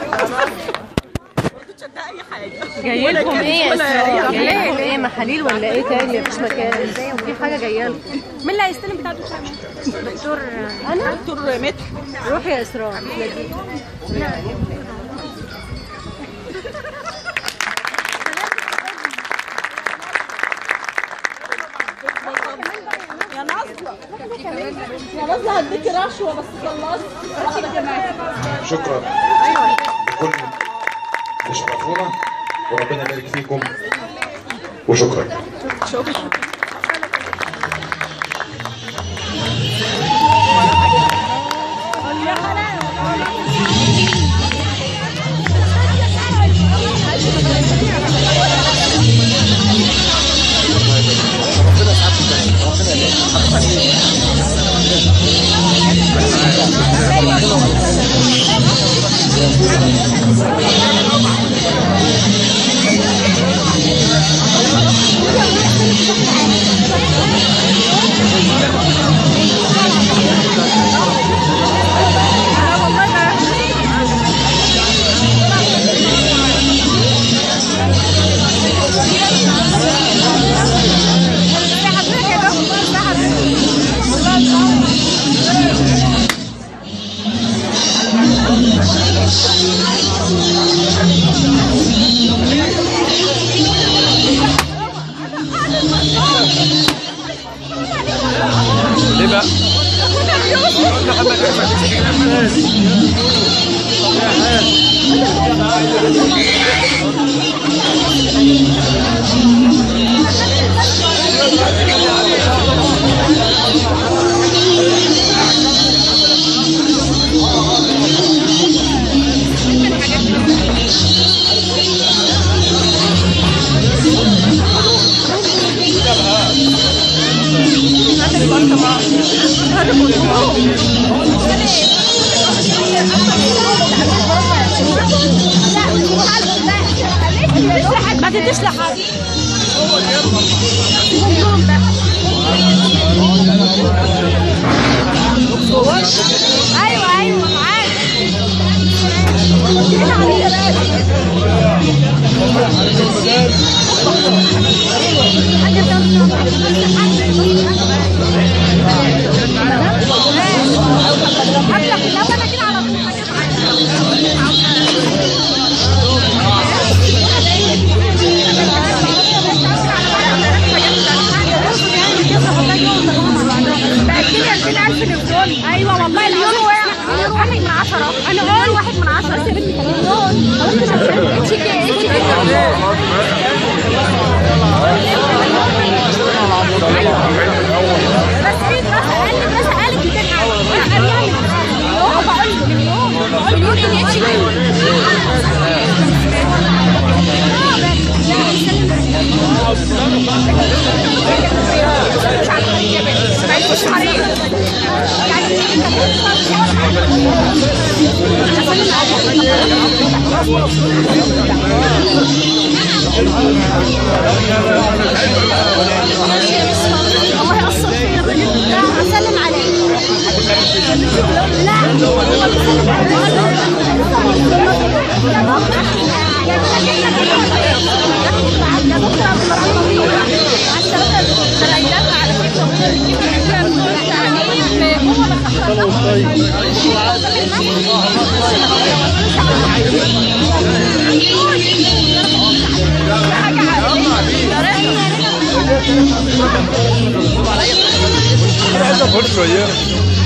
جاي لكم ايه يا اسراء جاي لكم ايه محاليل ولا ايه تاني مفيش مكان في حاجه جايه لكم مين اللي هيستلم بتاع الدكتور دكتور انا دكتور مدحت روحي يا اسراء يا نازله يا نازله هديك رشوه بس خلصت شكرا لكل اللي شرفونا وربنا يبارك فيكم وشكرا ليه بقى؟ ما تديش لحد ايوه ايوه معاك قبلك الاول انا كده على طول ايوه والله اليوم واحد واحد من عشرة انا اقول واحد من عشرة بس يا بنتي مليون اتش كي اتش كي بس في دراسة قال دراسة قالت 200 حاجة انا قاريها من مليون بقول مليون مليون اتش كي الله يقصر خير لا اسلم عليك لا هو بيسلم عايز اقول شويه